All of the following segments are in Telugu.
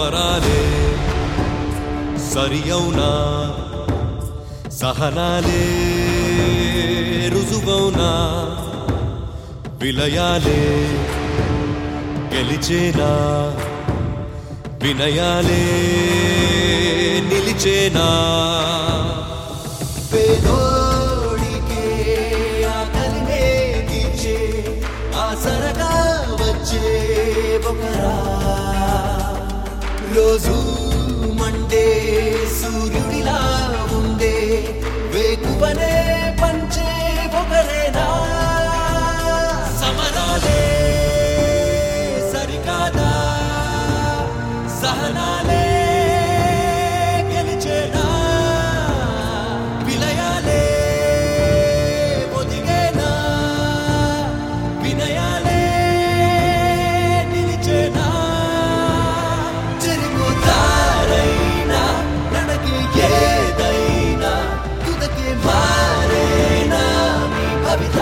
సమరాలే సరి అవునా సహనాలే రుజువౌనా విలయాలే గెలిచేనా వినయాలే నిలిచేనా పేదోడికే ఆకలినే తీర్చే ఆసరగా వచ్చే ఒకరా రోజు మండే సూర్యుడిలా ఉండే వేకువనే పంచే ఒకరేనా సమరాలే సరికాదా సహనాలే గెలిచేనా విలయాలే ఒదిగేనా వినయాలే నిలిచేనా చెరుగుతారైనా నడకి ఏదైనా తుదకి మారేనా మీ భవిత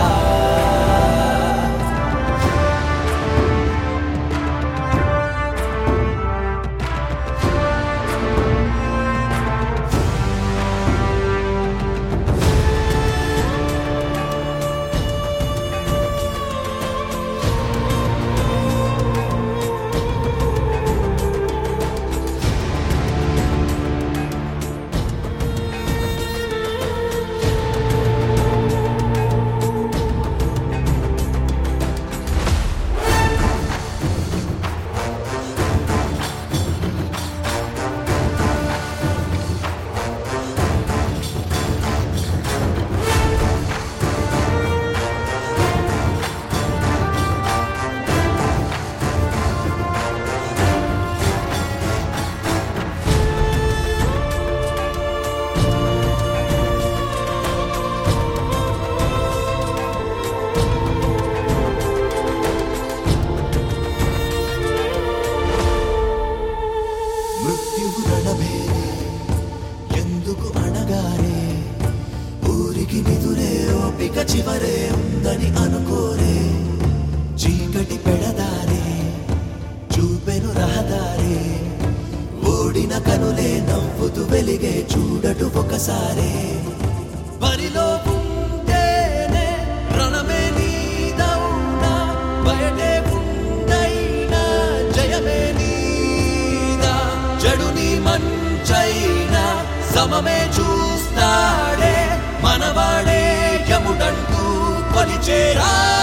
మృత్యువు రణమేరే ఎందుకు అణగారే ఊరికి నిదురే ఓపిక చివరే ఉందని అనుకోరే చీకటి పెడదారే చూపెను రహదారే ఓడిన కనులే నవ్వుతూ వెలిగే చూడటు ఒకసారే బరిలో ఉంటేనే రణమే నీదౌనా బయటే ఉండైనా జయమే నీదా చెడుని మంచైనా సమమే చూస్తాడే మనవాడే యముడంటూ కొలిచేరా